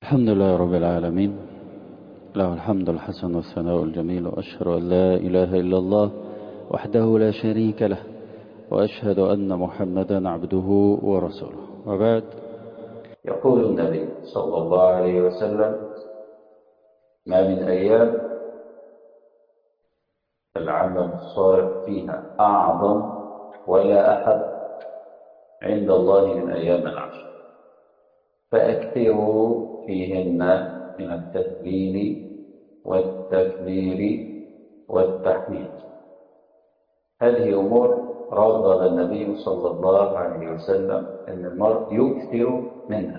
الحمد لله رب العالمين له الحمد الحسن والثناء الجميل وأشهد أن لا إله إلا الله وحده لا شريك له وأشهد أن محمدا عبده ورسوله وبعد يقول النبي صلى الله عليه وسلم ما من أيام العمل الصالح فيها أعظم ولا أحد عند الله من أيام العشر فأكثروا فيهن من التسليم والتكبير والتحميد هذه أمور رغب النبي صلى الله عليه وسلم أن المرء يكثر منها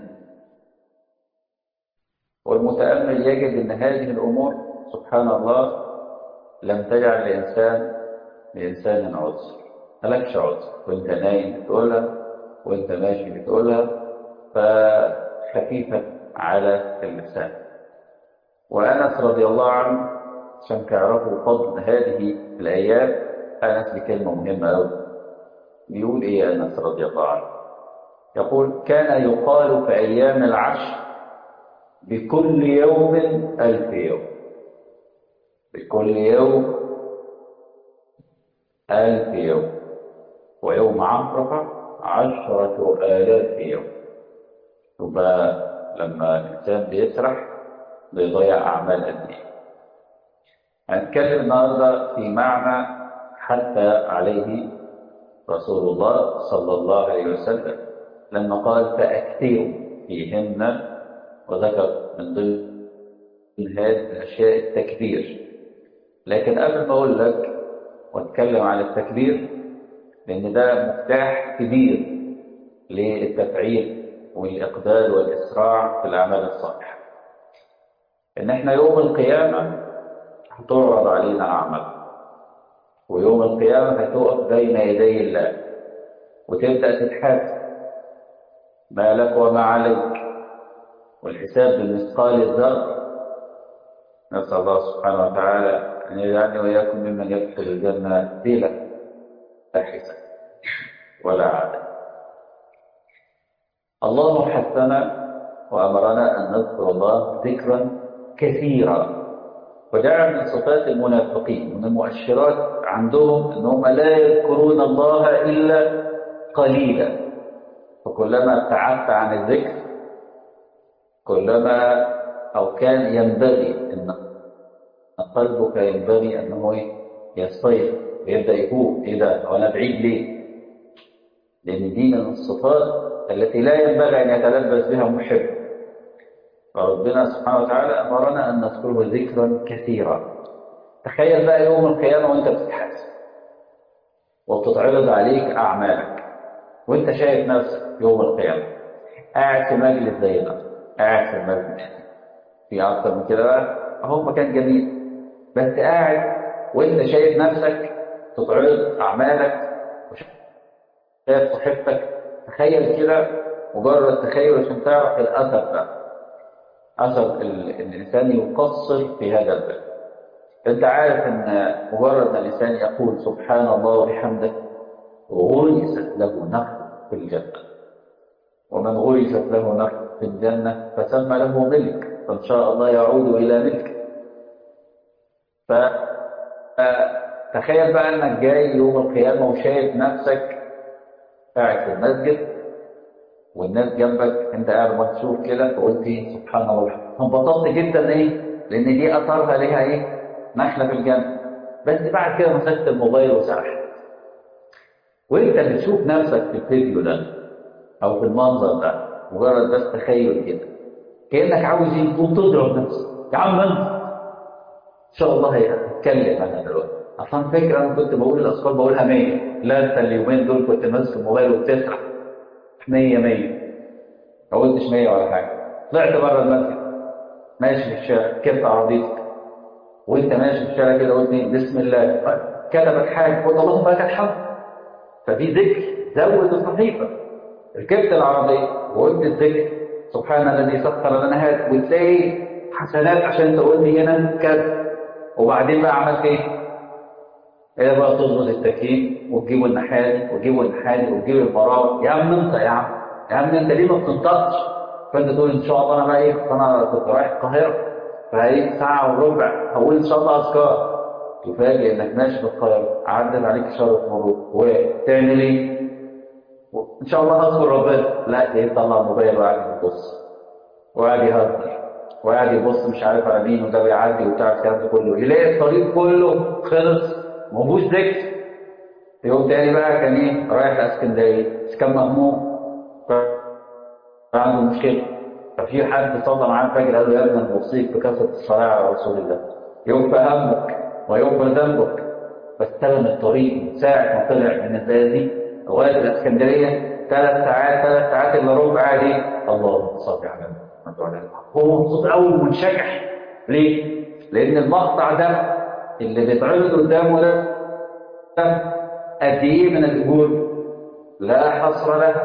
والمتأمل يجد أن هذه الأمور سبحان الله لم تجعل الإنسان لإنسان عذر ملكش عذر وانت نايم بتقولها وانت ماشي بتقولها فخفيفة على اللسان وأنس رضي الله عنه عشان تعرفوا فضل هذه الأيام أنس بكلمة مهمة أوي بيقول إيه أنس رضي الله عنه يقول كان يقال في أيام العشر بكل يوم ألف يوم بكل يوم ألف يوم ويوم عرفة عشرة آلاف يوم يبقى لما الإنسان بيسرح بيضيع أعمال قد إيه هنتكلم النهاردة في معنى حتى عليه رسول الله صلى الله عليه وسلم لما قال فأكثروا فيهن وذكر من ضمن هذه الأشياء التكبير لكن قبل ما أقول لك وأتكلم عن التكبير لأن ده مفتاح كبير للتفعيل والإقبال والإسراع في الأعمال الصالحة إن إحنا يوم القيامة هتعرض علينا أعمال ويوم القيامة هتقف بين يدي الله وتبدأ تتحاسب ما لك وما عليك والحساب بمثقال الذر نسأل الله سبحانه وتعالى أن يجعلني وإياكم ممن يدخل الجنة بلا حساب ولا عذاب الله حثنا وأمرنا أن نذكر الله ذكرا كثيرا وجعل من صفات المنافقين من المؤشرات عندهم أنهم لا يذكرون الله إلا قليلا فكلما ابتعدت عن الذكر كلما أو كان ينبغي أن قلبك ينبغي أنه يستيقظ ويبدأ يقول إيه ده وأنا بعيد ليه؟ لأن دي من الصفات التي لا ينبغي أن يتلبس بها محب فربنا سبحانه وتعالى أمرنا أن نذكره ذكرا كثيرا تخيل بقى يوم القيامة وأنت بتتحاسب وبتتعرض عليك أعمالك وأنت شايف نفسك يوم القيامة قاعد في مجلس زي ده قاعد في المجلس في أكتر من كده بقى أهو مكان جميل بس قاعد وأنت شايف نفسك تتعرض أعمالك وشايف صحتك تخيل كده مجرد تخيل عشان تعرف الأثر ده أثر الإنسان يقصر في هذا الباب أنت عارف أن مجرد ما الإنسان يقول سبحان الله وبحمده غرست له نخل في الجنة ومن غرست له نخل في الجنة فسمى له ملك فإن شاء الله يعود إلى ملك فتخيل بقى أنك جاي يوم القيامة وشايف نفسك قاعد في المسجد والناس جنبك انت قاعد مكسوف كده فقلت ايه سبحان الله انبسطت جدا ايه لان دي اثرها ليها ايه نخله في الجنه بس بعد كده مسكت الموبايل وسرحت وانت بتشوف نفسك في الفيديو ده او في المنظر ده مجرد بس تخيل كده كانك عاوز ايه تقوم تضرب نفسك يا عم انت ان شاء الله هتكلم انا دلوقتي اصلا فكره انا كنت بقول الاذكار بقولها 100 لا انت اليومين دول كنت ماسك الموبايل وبتسرح 100 100 ما قلتش 100 ولا حاجه طلعت بره المسجد ماشي في الشارع ركبت عربيتك وانت ماشي في الشارع كده قلت بسم الله كتبت حاجه قلت اللهم لك الحمد ففي ذكر زود الصحيفه ركبت العربيه وقلت الذكر سبحان الذي سخر لنا هذا وتلاقي حسنات عشان تقول لي هنا كذا وبعدين بقى عملت ايه؟ ايه بقى تظبط التكييف وتجيبوا النحالي وتجيبوا النحالي وتجيبوا البراء يا عم انت يا عم يا عم انت ليه ما بتنطقش فانت تقول ان شاء الله انا بقى ايه انا كنت رايح القاهره فهي ساعه وربع هقول ان شاء الله اذكار تفاجئ انك ماشي في القاهره عدت عليك اشاره مرور وتعمل ايه؟ ان شاء الله اذكر ربنا لا ايه طلع الموبايل وقاعد يبص وقاعد يهزر وقاعد يبص مش عارف على مين وده بيعدي وبتاع الكلام ده كله يلاقي الطريق كله خلص مفهوش ذكر يوم تاني بقى كان ايه رايح اسكندريه بس كان مهموم عنده مشكله ففي حد صلى معاه الفجر قال له يا ابني انا بوصيك بكثره الصلاه على رسول الله يوفى همك ويوفى ذنبك فاستلم الطريق ساعة ما طلع من الزقازيق لغاية الإسكندرية ثلاث ساعات ثلاث ساعات إلا ربع قاعد إيه؟ اللهم صل على محمد هو مبسوط قوي ومنشكح ليه؟ لأن المقطع ده اللي بيتعرض قدامه ده قد إيه من الأجور لا حصر له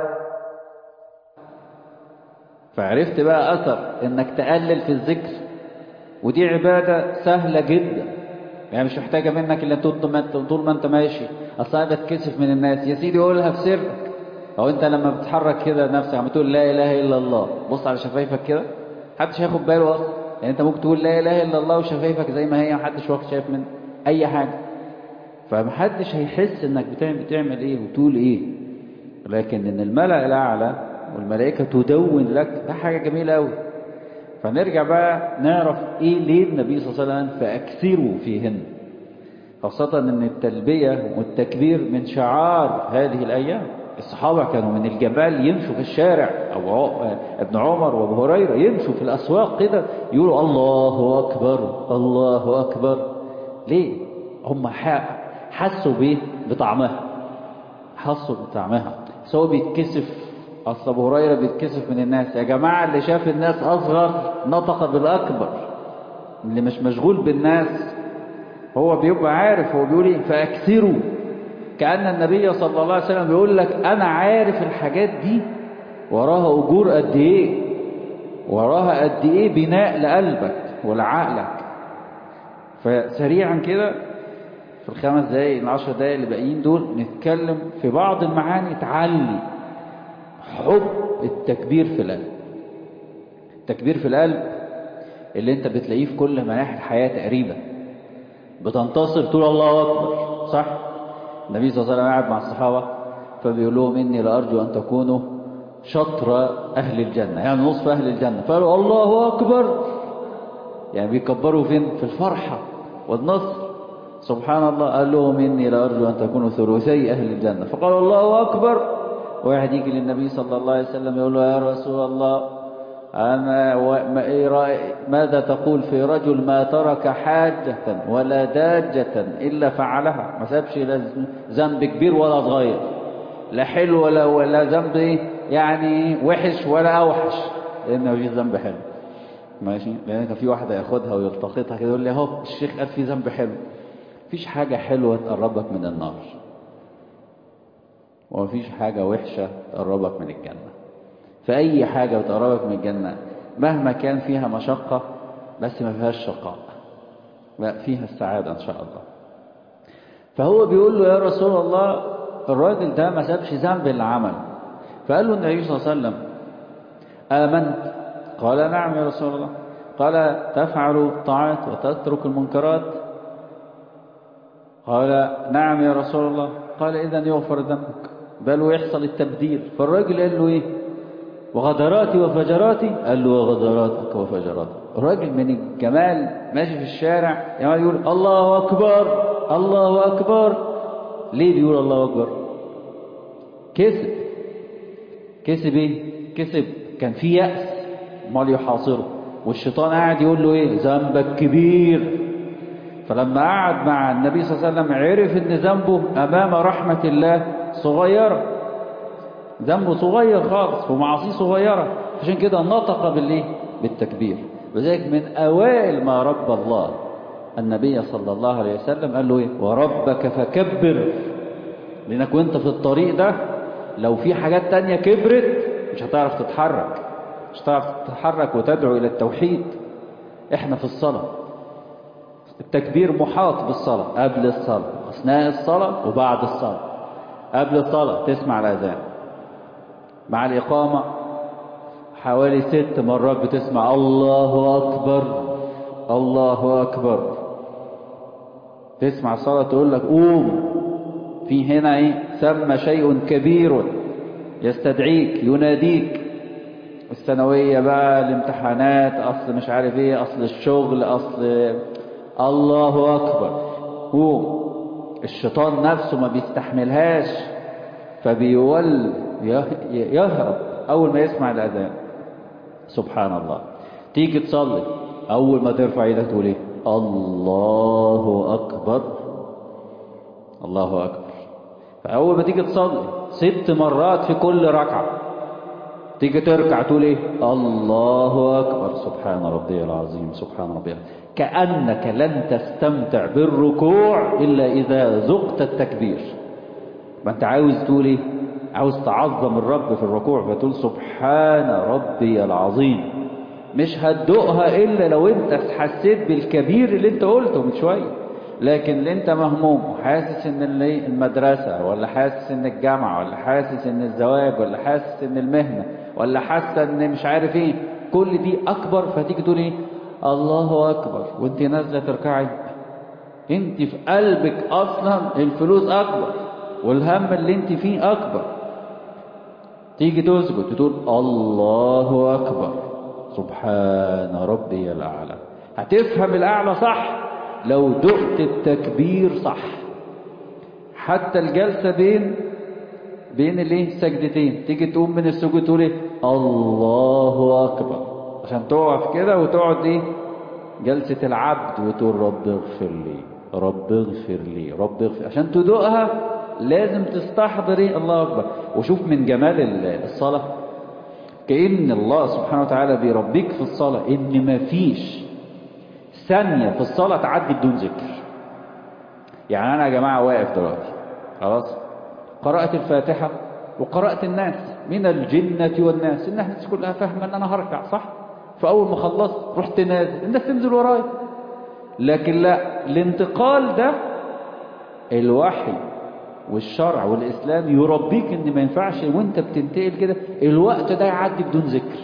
فعرفت بقى أثر إنك تقلل في الذكر ودي عبادة سهلة جدا يعني مش محتاجة منك إلا طول ما انت طول ما انت ماشي أصل أنا بتكسف من الناس يا سيدي قولها في سرك أو أنت لما بتحرك كده نفسك عم تقول لا إله إلا الله بص على شفايفك كده محدش هياخد باله أصلا يعني أنت ممكن تقول لا إله إلا الله وشفايفك زي ما هي محدش واخد شايف من أي حاجة فمحدش هيحس إنك بتعمل بتعمل إيه وتقول إيه لكن إن الملأ الأعلى والملائكة تدون لك ده حاجة جميلة أوي فنرجع بقى نعرف ايه ليه النبي صلى الله عليه وسلم فاكثروا فيهن خاصة ان التلبية والتكبير من شعار هذه الايام الصحابة كانوا من الجبال يمشوا في الشارع او ابن عمر وابو هريرة يمشوا في الاسواق كده يقولوا الله اكبر الله اكبر ليه هم حسوا بيه بطعمها حسوا بطعمها سواء بيتكسف أصل أبو هريرة بيتكسف من الناس يا جماعة اللي شاف الناس أصغر نطق بالأكبر اللي مش مشغول بالناس هو بيبقى عارف هو بيقول ايه فأكثروا كأن النبي صلى الله عليه وسلم بيقول لك أنا عارف الحاجات دي وراها أجور قد إيه وراها قد إيه بناء لقلبك ولعقلك فسريعا كده في الخمس دقايق العشر دقايق اللي باقيين دول نتكلم في بعض المعاني تعلي حب التكبير في القلب التكبير في القلب اللي انت بتلاقيه في كل مناحي الحياة تقريبا بتنتصر تقول الله أكبر صح النبي صلى الله عليه وسلم قاعد مع الصحابة فبيقول لهم إني لأرجو أن تكونوا شطر أهل الجنة يعني نصف أهل الجنة فقالوا الله أكبر يعني بيكبروا فين في الفرحة والنصر سبحان الله قال لهم إني لأرجو أن تكونوا ثلثي أهل الجنة فقالوا الله أكبر واحد يجي للنبي صلى الله عليه وسلم يقول له يا رسول الله أنا ماذا تقول في رجل ما ترك حاجة ولا داجة إلا فعلها ما سابش لا ذنب كبير ولا صغير لا حلو ولا ولا ذنب يعني وحش ولا أوحش لأن ما فيش ذنب حلو ماشي لأن كان في واحدة ياخدها ويلتقطها كده يقول لي اهو الشيخ قال في ذنب حلو مفيش حاجة حلوة تقربك من النار ومفيش حاجة وحشة تقربك من الجنة فأي حاجة بتقربك من الجنة مهما كان فيها مشقة بس ما فيهاش شقاء فيها السعادة إن شاء الله فهو بيقول له يا رسول الله الراجل ده ما سابش ذنب العمل فقال له النبي صلى الله عليه وسلم آمنت قال نعم يا رسول الله قال تفعل الطاعات وتترك المنكرات قال نعم يا رسول الله قال إذا يغفر ذنبك بل ويحصل التبديل فالراجل قال له إيه وغدراتي وفجراتي قال له وغدراتك وفجراتك الراجل من الجمال ماشي في الشارع يعني يقول الله أكبر الله أكبر ليه بيقول الله أكبر كسب كسب ايه كسب كان في يأس امال يحاصره والشيطان قاعد يقول له ايه ذنبك كبير فلما قعد مع النبي صلى الله عليه وسلم عرف ان ذنبه امام رحمة الله صغيرة ذنبه صغير خالص ومعاصيه صغيرة عشان كده نطق بالايه بالتكبير وذلك من اوائل ما رب الله النبي صلى الله عليه وسلم قال له ايه وربك فكبر لانك وانت في الطريق ده لو في حاجات تانية كبرت مش هتعرف تتحرك مش هتعرف تتحرك وتدعو الى التوحيد احنا في الصلاة التكبير محاط بالصلاة قبل الصلاة أثناء الصلاة وبعد الصلاة قبل الصلاة تسمع الأذان مع الإقامة حوالي ست مرات بتسمع الله أكبر الله أكبر تسمع الصلاة تقول لك قوم في هنا ايه ثم شيء كبير يستدعيك يناديك الثانوية بقى الامتحانات أصل مش عارف ايه أصل الشغل أصل الله أكبر قوم الشيطان نفسه ما بيستحملهاش فبيول يهرب أول ما يسمع الأذان سبحان الله تيجي تصلي أول ما ترفع ايدك تقول ايه الله أكبر الله أكبر فأول ما تيجي تصلي ست مرات في كل ركعة تيجي تركع تقول ايه الله أكبر سبحان ربي العظيم سبحان ربي كأنك لن تستمتع بالركوع إلا إذا ذقت التكبير ما أنت عاوز تقول ايه عاوز تعظم الرب في الركوع فتقول سبحان ربي العظيم مش هتدوقها إلا لو أنت حسيت بالكبير اللي أنت قلته من شوية لكن اللي أنت مهموم وحاسس إن اللي المدرسة ولا حاسس إن الجامعة ولا حاسس إن الزواج ولا حاسس إن المهنة ولا حاسة إن مش عارف إيه كل دي أكبر فتيجي تقول إيه الله أكبر وأنت نازلة تركعي أنت في قلبك أصلا الفلوس أكبر والهم اللي أنت فيه أكبر تيجي تسجد تقول الله أكبر سبحان ربي الأعلى هتفهم الأعلى صح لو دقت التكبير صح حتى الجلسة بين بين الايه سجدتين تيجي تقوم من السجود تقول ايه الله أكبر عشان تقف كده وتقعد ايه جلسة العبد وتقول رب اغفر لي رب اغفر لي رب اغفر عشان تدوقها لازم تستحضر ايه الله أكبر وشوف من جمال الصلاة كأن الله سبحانه وتعالى بيربيك في الصلاة إن مفيش ثانية في الصلاة تعدي بدون ذكر يعني أنا يا جماعة واقف دلوقتي خلاص قرأت الفاتحة وقرأت الناس من الجنة والناس الناس كلها فاهمة أن أنا هركع صح فأول ما خلصت رحت نازل الناس تنزل وراي لكن لا الانتقال ده الوحي والشرع والإسلام يربيك ان ما ينفعش وانت بتنتقل كده الوقت ده يعدي بدون ذكر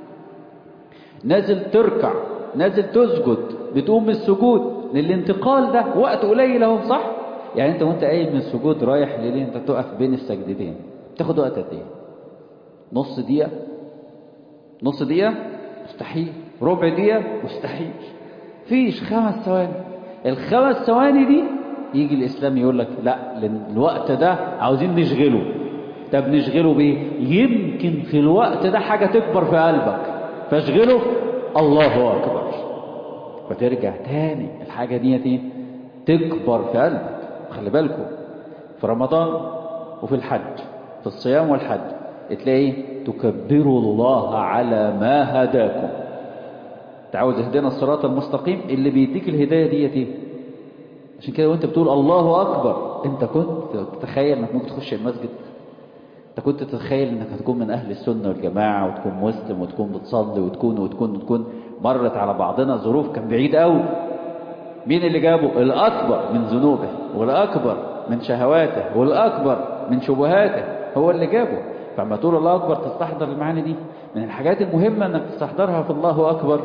نازل تركع نازل تسجد بتقوم من السجود للانتقال ده وقت قليل اهو صح يعني انت وانت قايم من السجود رايح لليه انت تقف بين السجدتين تاخد وقت قد ايه نص دقيقه نص دقيقه مستحيل ربع دقيقه مستحيل فيش خمس ثواني الخمس ثواني دي يجي الإسلام يقول لك لا الوقت ده عاوزين نشغله طب نشغله بإيه يمكن في الوقت ده حاجة تكبر في قلبك فاشغله الله أكبر فترجع تاني الحاجة دي تكبر في قلبك خلي بالكم في رمضان وفي الحج في الصيام والحج تلاقي تكبروا الله على ما هداكم تعاوز اهدنا الصراط المستقيم اللي بيديك الهداية ديت ايه عشان كده وانت بتقول الله أكبر انت كنت تتخيل انك ممكن تخش المسجد انت كنت تتخيل انك هتكون من أهل السنة والجماعة وتكون مسلم وتكون بتصلي وتكون وتكون وتكون مرت على بعضنا ظروف كان بعيد قوي مين اللي جابه الأكبر من ذنوبه والأكبر من شهواته والأكبر من شبهاته هو اللي جابه فلما تقول الله أكبر تستحضر المعاني دي من الحاجات المهمة انك تستحضرها في الله أكبر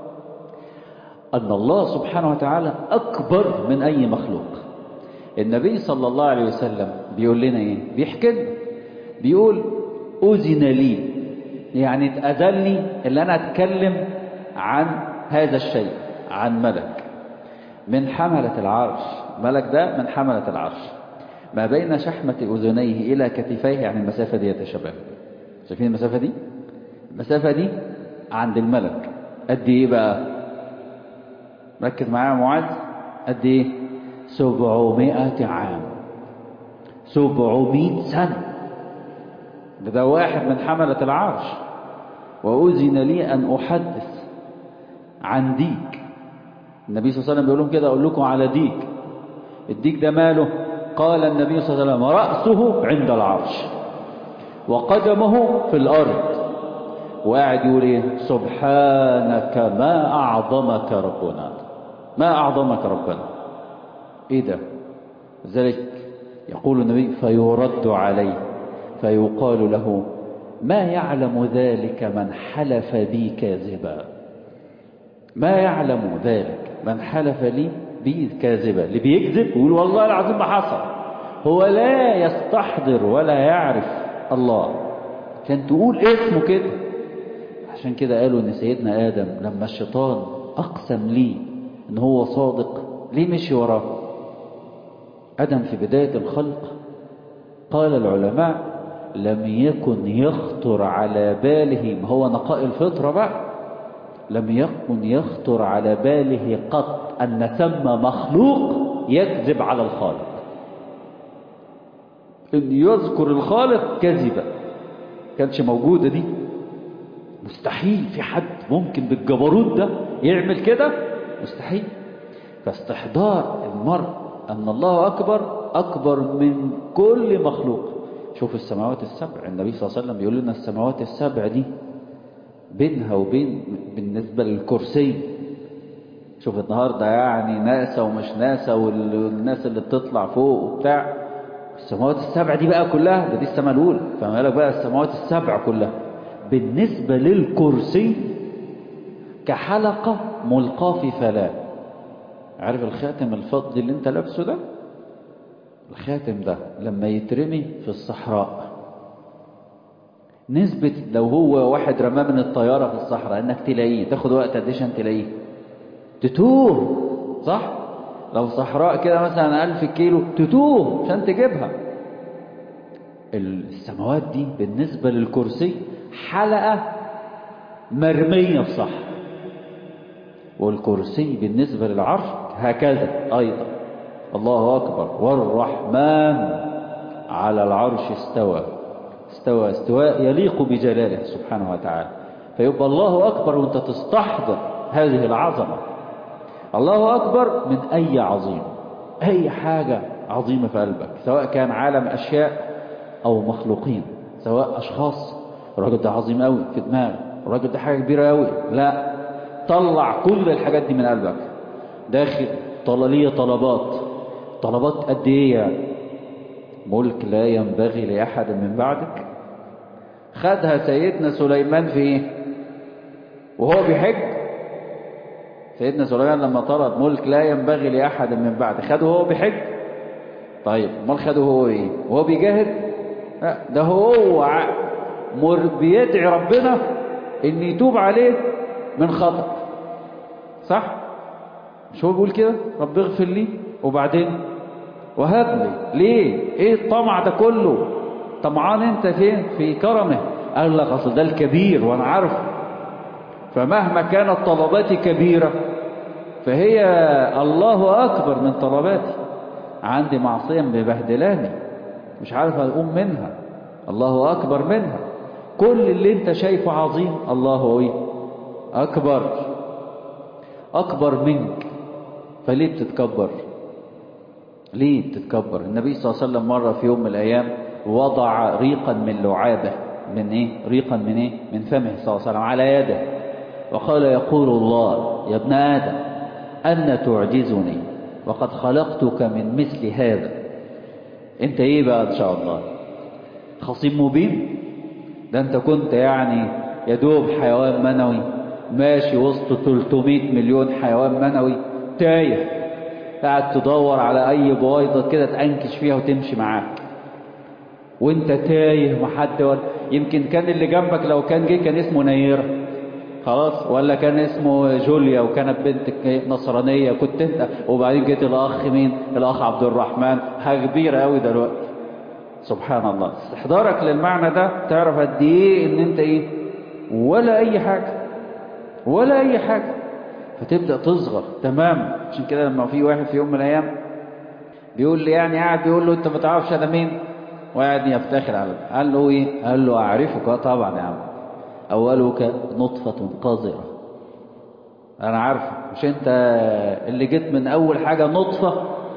أن الله سبحانه وتعالى أكبر من أي مخلوق النبي صلى الله عليه وسلم بيقول لنا إيه بيحكي لنا بيقول أذن لي يعني اتأذلني اللي أنا أتكلم عن هذا الشيء عن ملك من حملة العرش ملك ده من حملة العرش ما بين شحمة أذنيه إلى كتفيه يعني المسافة دي يا شباب شايفين المسافة دي المسافة دي عند الملك قد إيه بقى ركز معايا يا معاذ قد ايه سبعمائة عام سبعمائة سنة ده, ده واحد من حملة العرش وأذن لي أن أحدث عن ديك النبي صلى الله عليه وسلم بيقول لهم كده أقول لكم على ديك الديك ده ماله قال النبي صلى الله عليه وسلم رأسه عند العرش وقدمه في الأرض وقاعد يقول ايه سبحانك ما أعظمك ربنا ما أعظمك ربنا إيه ده ذلك يقول النبي فيرد عليه فيقال له ما يعلم ذلك من حلف بي كاذبا ما يعلم ذلك من حلف لي بي كاذبا اللي بيكذب يقول والله العظيم ما حصل هو لا يستحضر ولا يعرف الله كان تقول اسمه كده عشان كده قالوا ان سيدنا ادم لما الشيطان اقسم لي ان هو صادق ليه مشي وراه ادم في بدايه الخلق قال العلماء لم يكن يخطر على باله ما هو نقاء الفطره بقى لم يكن يخطر على باله قط ان ثم مخلوق يكذب على الخالق ان يذكر الخالق كذبا كانش موجوده دي مستحيل في حد ممكن بالجبروت ده يعمل كده مستحيل فاستحضار المرء أن الله أكبر أكبر من كل مخلوق شوف السماوات السبع النبي صلى الله عليه وسلم يقول لنا السماوات السبع دي بينها وبين بالنسبة للكرسي شوف النهاردة يعني ناسا ومش ناسا والناس اللي بتطلع فوق وبتاع السماوات السبع دي بقى كلها ده دي السماء الأولى فما بالك بقى السماوات السبع كلها بالنسبة للكرسي كحلقة ملقاة في فلاة عارف الخاتم الفضي اللي انت لابسه ده الخاتم ده لما يترمي في الصحراء نسبة لو هو واحد رماه من الطيارة في الصحراء انك تلاقيه تاخد وقت قد عشان تلاقيه تتوه صح لو صحراء كده مثلا ألف كيلو تتوه عشان تجيبها السماوات دي بالنسبة للكرسي حلقة مرمية في صحراء والكرسي بالنسبة للعرش هكذا أيضا الله أكبر والرحمن على العرش استوى استوى استواء يليق بجلاله سبحانه وتعالى فيبقى الله أكبر وانت تستحضر هذه العظمة الله أكبر من أي عظيم أي حاجة عظيمة في قلبك سواء كان عالم أشياء أو مخلوقين سواء أشخاص الراجل ده عظيم قوي في دماغه الراجل ده حاجة كبيرة قوي لا طلع كل الحاجات دي من قلبك داخل طلالية طلبات طلبات قد ايه يعني ملك لا ينبغي لأحد من بعدك خدها سيدنا سليمان في ايه وهو بيحج سيدنا سليمان لما طلب ملك لا ينبغي لأحد من بعد خده وهو بيحج طيب امال خده هو ايه وهو بيجاهد لا ده هو مر بيدعي ربنا ان يتوب عليه من خطأ صح مش هو بيقول كده رب اغفر لي وبعدين وهب لي ليه ايه الطمع ده كله طمعان انت فين في كرمه قال لك اصل ده الكبير وانا عارف فمهما كانت طلباتي كبيرة فهي الله اكبر من طلباتي عندي معصية مبهدلاني مش عارف اقوم منها الله اكبر منها كل اللي انت شايفه عظيم الله ايه أكبر أكبر منك فليه بتتكبر ليه بتتكبر النبي صلى الله عليه وسلم مرة في يوم من الأيام وضع ريقا من لعابة من إيه ريقا من إيه من فمه صلى الله عليه وسلم على يده وقال يقول الله يا ابن آدم أن تعجزني وقد خلقتك من مثل هذا انت ايه بقى ان شاء الله خصيم مبين ده انت كنت يعني يدوب حيوان منوي ماشي وسط 300 مليون حيوان منوي تايه قاعد تدور على اي بويضة كده تأنكش فيها وتمشي معاك وانت تايه محد ولا يمكن كان اللي جنبك لو كان جه كان اسمه نيرة خلاص ولا كان اسمه جوليا وكانت بنتك نصرانية كنت انت وبعدين جيت الاخ مين الاخ عبد الرحمن حاجة كبيرة قوي دلوقتي سبحان الله استحضارك للمعنى ده تعرف قد ايه ان انت ايه ولا اي حاجة ولا اي حاجة فتبدأ تصغر تمام عشان كده لما في واحد في يوم من الايام بيقول لي يعني قاعد بيقول له انت ما تعرفش انا مين وقاعد يفتخر على قال له ايه قال له اعرفك اه طبعا يا عم اولك نطفة قذرة انا عارفه مش انت اللي جيت من اول حاجة نطفة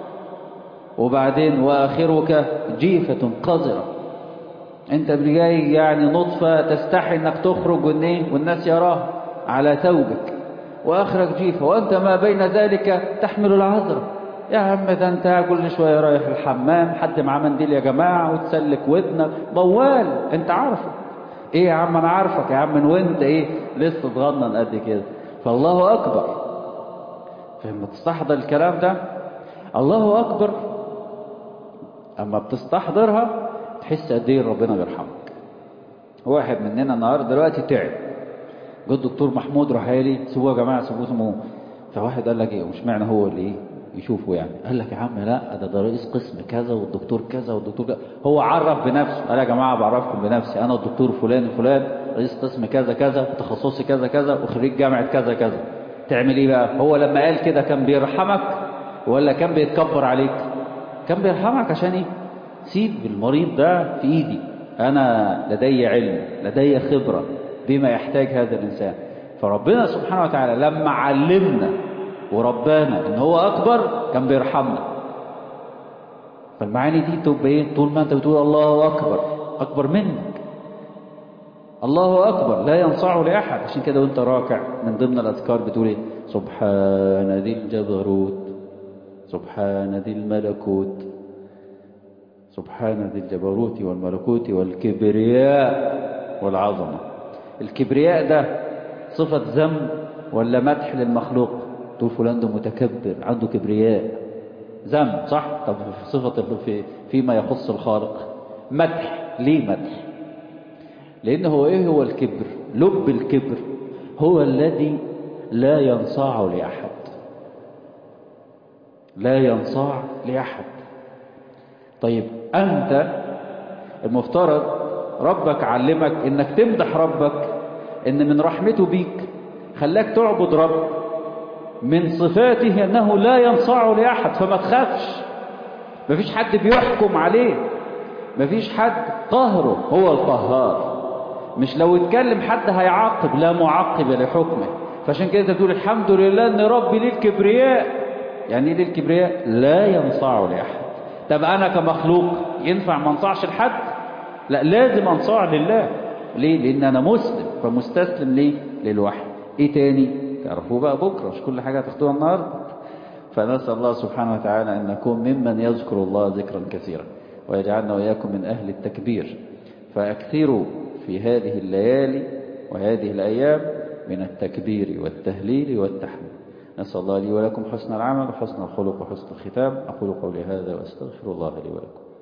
وبعدين واخرك جيفة قذرة انت اللي جاي يعني نطفة تستحي انك تخرج والناس يراها على ثوبك واخرك جيفة وانت ما بين ذلك تحمل العذرة يا عم ده انت كل شوية رايح الحمام حد معاه منديل يا جماعة وتسلك ودنك موال انت عارفه ايه يا عم انا عارفك يا عم من وانت ايه لسه صغنن قد كده فالله اكبر فلما تستحضر الكلام ده الله اكبر اما بتستحضرها تحس قد ايه ربنا بيرحمك واحد مننا النهارده دلوقتي تعب جه الدكتور محمود راح قال لي سيبوه يا جماعه سيبوه سموه فواحد قال لك ايه مش معنى هو اللي ايه يشوفه يعني قال لك يا عم لا ده ده رئيس قسم كذا والدكتور كذا والدكتور كذا هو عرف بنفسه قال يا جماعه بعرفكم بنفسي انا الدكتور فلان الفلان رئيس قسم كذا كذا وتخصصي كذا كذا وخريج جامعه كذا كذا تعمل ايه بقى هو لما قال كده كان بيرحمك ولا كان بيتكبر عليك كان بيرحمك عشان ايه سيب المريض ده في ايدي انا لدي علم لدي خبره بما يحتاج هذا الانسان فربنا سبحانه وتعالى لما علمنا وربانا ان هو اكبر كان بيرحمنا فالمعاني دي تبقى ايه طول ما انت بتقول الله اكبر اكبر منك الله اكبر لا ينصاع لاحد عشان كده وانت راكع من ضمن الاذكار بتقول ايه سبحان ذي الجبروت سبحان ذي الملكوت سبحان ذي الجبروت والملكوت والكبرياء والعظمه الكبرياء ده صفه ذم ولا مدح للمخلوق تقول فلان ده متكبر عنده كبرياء ذم صح طب في صفة في فيما يخص الخالق مدح ليه مدح لأن هو إيه هو الكبر لب الكبر هو الذي لا ينصاع لأحد لا ينصاع لأحد طيب أنت المفترض ربك علمك إنك تمدح ربك إن من رحمته بيك خلاك تعبد رب من صفاته أنه لا ينصاع لأحد فما تخافش مفيش حد بيحكم عليه مفيش حد قهره هو القهار مش لو اتكلم حد هيعاقب لا معقب لحكمه فعشان كده تقول الحمد لله ان ربي ليه الكبرياء يعني ايه ليه الكبرياء لا ينصاع لأحد طب انا كمخلوق ينفع ما انصاعش لحد لا لازم انصاع لله ليه لان انا مسلم فمستسلم ليه للوحي ايه تاني تعرفوه بقى بكرة مش كل حاجة هتاخدوها النهاردة فنسأل الله سبحانه وتعالى أن نكون ممن يذكر الله ذكرا كثيرا ويجعلنا وإياكم من أهل التكبير فأكثروا في هذه الليالي وهذه الأيام من التكبير والتهليل والتحميد نسأل الله لي ولكم حسن العمل وحسن الخلق وحسن الختام أقول قولي هذا وأستغفر الله لي ولكم